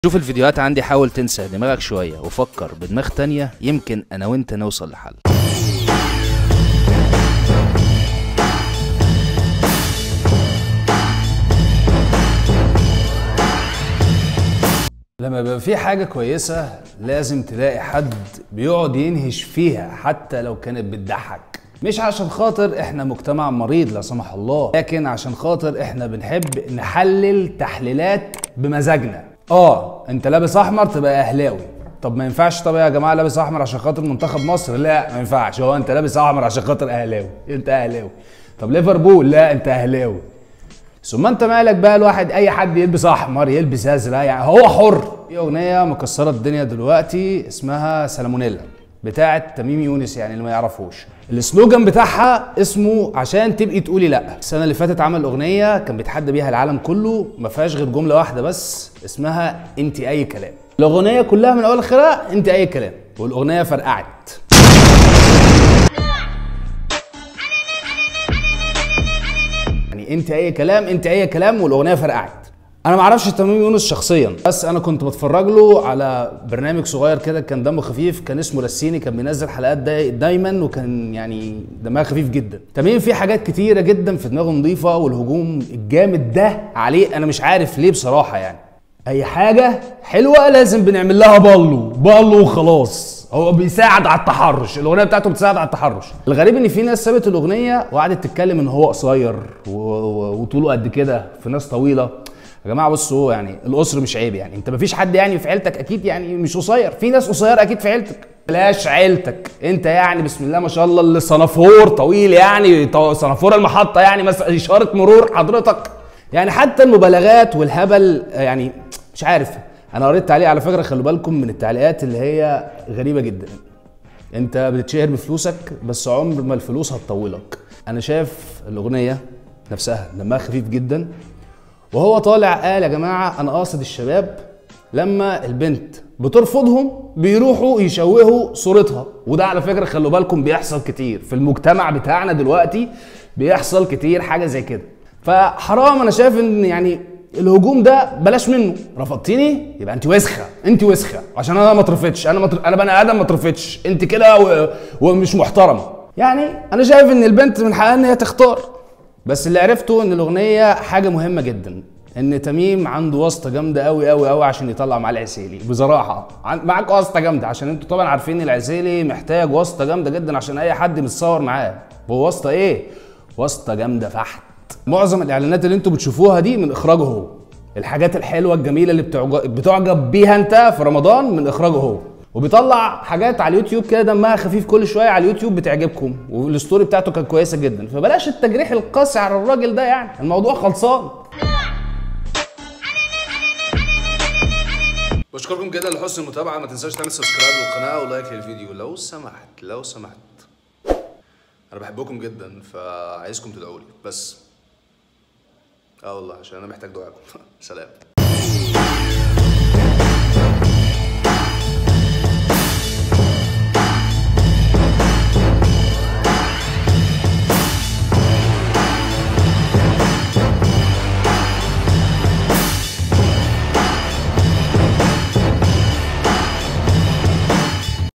شوف الفيديوهات عندي حاول تنسى دماغك شوية وفكر بدماغ تانية يمكن أنا وأنت نوصل لحل لما يبقى في حاجة كويسة لازم تلاقي حد بيقعد ينهش فيها حتى لو كانت بتضحك مش عشان خاطر احنا مجتمع مريض لا سمح الله لكن عشان خاطر احنا بنحب نحلل تحليلات بمزاجنا اه انت لابس احمر تبقى اهلاوي طب ما ينفعش طب يا جماعه لابس احمر عشان خاطر منتخب مصر لا ما ينفعش هو انت لابس احمر عشان خاطر اهلاوي انت اهلاوي طب ليفربول لا انت اهلاوي ثم انت مالك بقى الواحد اي حد يلبس احمر يلبس ازرق يعني هو حر في اغنيه مكسره الدنيا دلوقتي اسمها سلمونيلا بتاعه تميم يونس يعني اللي ما يعرفوش السلوجان بتاعها اسمه عشان تبقي تقولي لا السنه اللي فاتت عمل اغنيه كان بيتحدى بيها العالم كله ما فيهاش غير جمله واحده بس اسمها انت اي كلام الاغنيه كلها من اول لاخرها انت اي كلام والاغنيه فرقعت يعني انت اي كلام انت اي كلام والاغنيه فرقعت انا ما اعرفش تميم يونس شخصيا بس انا كنت بتفرج له على برنامج صغير كده كان دمه خفيف كان اسمه رسيني كان بينزل حلقات داي دايما وكان يعني دمها خفيف جدا تميم في حاجات كتيره جدا في دماغه نظيفه والهجوم الجامد ده عليه انا مش عارف ليه بصراحه يعني اي حاجه حلوه لازم بنعمل لها بالو بالو وخلاص هو بيساعد على التحرش الاغنيه بتاعته بتساعد على التحرش الغريب ان في ناس سابت الاغنيه وقعدت تتكلم ان هو قصير و- و- وطوله قد كده في ناس طويله يا جماعه بصوا يعني القصر مش عيب يعني انت مفيش حد يعني في عيلتك اكيد يعني مش قصير في ناس قصير اكيد في عيلتك بلاش عيلتك انت يعني بسم الله ما شاء الله اللي صنافور طويل يعني طو- صنافور المحطه يعني مثلا اشاره مرور حضرتك يعني حتى المبالغات والهبل يعني مش عارف انا قريت تعليق على فكره خلوا بالكم من التعليقات اللي هي غريبه جدا انت بتتشهر بفلوسك بس عمر ما الفلوس هتطولك انا شايف الاغنيه نفسها دمها خفيف جدا وهو طالع قال يا جماعه انا قاصد الشباب لما البنت بترفضهم بيروحوا يشوهوا صورتها وده على فكره خلوا بالكم بيحصل كتير في المجتمع بتاعنا دلوقتي بيحصل كتير حاجه زي كده فحرام انا شايف ان يعني الهجوم ده بلاش منه رفضتيني يبقى انت وسخه انت وسخه عشان انا ما اترفضتش انا مطر... انا بني ادم ما اترفضتش انت كده و... ومش محترمه يعني انا شايف ان البنت من حقها ان هي تختار بس اللي عرفته ان الاغنيه حاجه مهمه جدا ان تميم عنده واسطه جامده قوي قوي قوي عشان يطلع مع العسيلي بصراحه عن- معاك واسطه جامده عشان انتوا طبعا عارفين العسيلي محتاج واسطه جامده جدا عشان اي حد متصور معاه هو واسطه ايه واسطه جامده فحت معظم الاعلانات اللي انتوا بتشوفوها دي من اخراجه هو الحاجات الحلوه الجميله اللي بتعجب, بتعجب بيها انت في رمضان من اخراجه هو وبيطلع حاجات على اليوتيوب كده دمها خفيف كل شويه على اليوتيوب بتعجبكم والستوري بتاعته كانت كويسه جدا فبلاش التجريح القاسي على الراجل ده يعني الموضوع خلصان بشكركم جدا لحسن المتابعه ما تنساش تعمل سبسكرايب للقناه ولايك للفيديو لو سمحت لو سمحت انا بحبكم جدا فعايزكم تدعوا لي بس اه والله عشان انا محتاج دعاءكم سلام